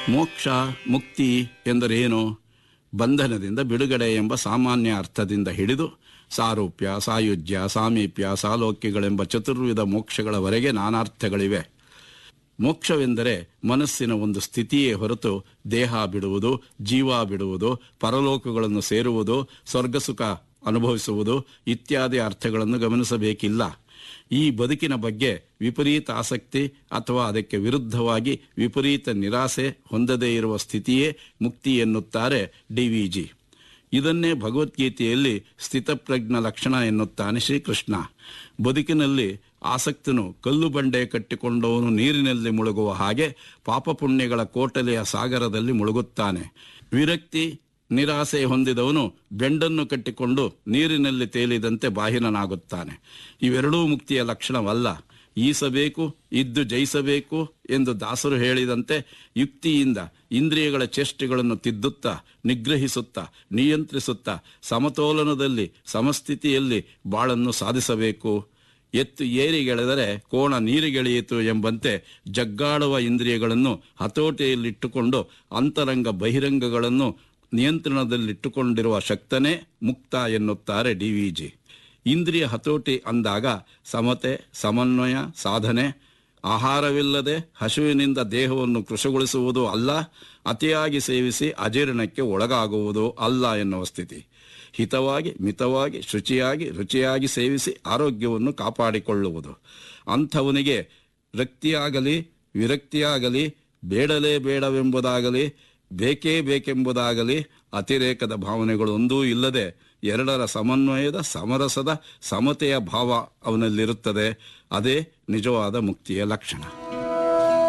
ಮೋಕ್ಷ ಮುಕ್ತಿ ಎಂದರೇನು ಬಂಧನದಿಂದ ಬಿಡುಗಡೆ ಎಂಬ ಸಾಮಾನ್ಯ ಅರ್ಥದಿಂದ ಹಿಡಿದು ಸಾರೂಪ್ಯ ಸಾಯುಜ್ಯ ಸಾಮೀಪ್ಯ ಸಾಲೋಕ್ಯಗಳೆಂಬ ಚತುರ್ವಿಧ ಮೋಕ್ಷಗಳವರೆಗೆ ನಾನಾರ್ಥಗಳಿವೆ ಮೋಕ್ಷವೆಂದರೆ ಮನಸ್ಸಿನ ಒಂದು ಸ್ಥಿತಿಯೇ ಹೊರತು ದೇಹ ಬಿಡುವುದು ಜೀವ ಬಿಡುವುದು ಪರಲೋಕಗಳನ್ನು ಸೇರುವುದು ಸ್ವರ್ಗಸುಖ ಅನುಭವಿಸುವುದು ಇತ್ಯಾದಿ ಅರ್ಥಗಳನ್ನು ಗಮನಿಸಬೇಕಿಲ್ಲ ಈ ಬದುಕಿನ ಬಗ್ಗೆ ವಿಪರೀತ ಆಸಕ್ತಿ ಅಥವಾ ಅದಕ್ಕೆ ವಿರುದ್ಧವಾಗಿ ವಿಪರೀತ ನಿರಾಸೆ ಹೊಂದದೇ ಇರುವ ಸ್ಥಿತಿಯೇ ಮುಕ್ತಿ ಎನ್ನುತ್ತಾರೆ ಡಿವಿಜಿ ಇದನ್ನೇ ಭಗವದ್ಗೀತೆಯಲ್ಲಿ ಸ್ಥಿತಪ್ರಜ್ಞ ಲಕ್ಷಣ ಎನ್ನುತ್ತಾನೆ ಶ್ರೀಕೃಷ್ಣ ಬದುಕಿನಲ್ಲಿ ಆಸಕ್ತನು ಕಲ್ಲು ಬಂಡೆ ಕಟ್ಟಿಕೊಂಡವನು ನೀರಿನಲ್ಲಿ ಮುಳುಗುವ ಹಾಗೆ ಪಾಪ ಪುಣ್ಯಗಳ ಕೋಟಲೆಯ ಸಾಗರದಲ್ಲಿ ಮುಳುಗುತ್ತಾನೆ ವಿರಕ್ತಿ ನಿರಾಸೆ ಹೊಂದಿದವನು ಬೆಂಡನ್ನು ಕಟ್ಟಿಕೊಂಡು ನೀರಿನಲ್ಲಿ ತೇಲಿದಂತೆ ಬಾಹಿರನಾಗುತ್ತಾನೆ ಇವೆರಡೂ ಮುಕ್ತಿಯ ಲಕ್ಷಣವಲ್ಲ ಈಸಬೇಕು ಇದ್ದು ಜಯಿಸಬೇಕು ಎಂದು ದಾಸರು ಹೇಳಿದಂತೆ ಯುಕ್ತಿಯಿಂದ ಇಂದ್ರಿಯಗಳ ಚೇಷ್ಟೆಗಳನ್ನು ತಿದ್ದುತ್ತಾ ನಿಗ್ರಹಿಸುತ್ತಾ ನಿಯಂತ್ರಿಸುತ್ತಾ ಸಮತೋಲನದಲ್ಲಿ ಸಮಸ್ಥಿತಿಯಲ್ಲಿ ಬಾಳನ್ನು ಸಾಧಿಸಬೇಕು ಎತ್ತು ಏರಿಗೆಳೆದರೆ ಕೋಣ ನೀರಿಗೆಳೆಯಿತು ಎಂಬಂತೆ ಜಗ್ಗಾಡುವ ಇಂದ್ರಿಯಗಳನ್ನು ಹತೋಟಿಯಲ್ಲಿಟ್ಟುಕೊಂಡು ಅಂತರಂಗ ಬಹಿರಂಗಗಳನ್ನು ನಿಯಂತ್ರಣದಲ್ಲಿಟ್ಟುಕೊಂಡಿರುವ ಶಕ್ತನೇ ಮುಕ್ತ ಎನ್ನುತ್ತಾರೆ ಡಿವಿಜಿ ಇಂದ್ರಿಯ ಹತೋಟಿ ಅಂದಾಗ ಸಮತೆ ಸಮನ್ವಯ ಸಾಧನೆ ಆಹಾರವಿಲ್ಲದೆ ಹಸುವಿನಿಂದ ದೇಹವನ್ನು ಕೃಶಗೊಳಿಸುವುದು ಅಲ್ಲ ಅತಿಯಾಗಿ ಸೇವಿಸಿ ಅಜೀರ್ಣಕ್ಕೆ ಒಳಗಾಗುವುದು ಅಲ್ಲ ಎನ್ನುವ ಸ್ಥಿತಿ ಹಿತವಾಗಿ ಮಿತವಾಗಿ ಶುಚಿಯಾಗಿ ರುಚಿಯಾಗಿ ಸೇವಿಸಿ ಆರೋಗ್ಯವನ್ನು ಕಾಪಾಡಿಕೊಳ್ಳುವುದು ಅಂಥವನಿಗೆ ರಕ್ತಿಯಾಗಲಿ ವಿರಕ್ತಿಯಾಗಲಿ ಬೇಡಲೇ ಬೇಡವೆಂಬುದಾಗಲಿ ಬೇಕೇ ಬೇಕೆಂಬುದಾಗಲಿ ಅತಿರೇಕದ ಭಾವನೆಗಳು ಒಂದೂ ಇಲ್ಲದೆ ಎರಡರ ಸಮನ್ವಯದ ಸಮರಸದ ಸಮತೆಯ ಭಾವ ಅವನಲ್ಲಿರುತ್ತದೆ ಅದೇ ನಿಜವಾದ ಮುಕ್ತಿಯ ಲಕ್ಷಣ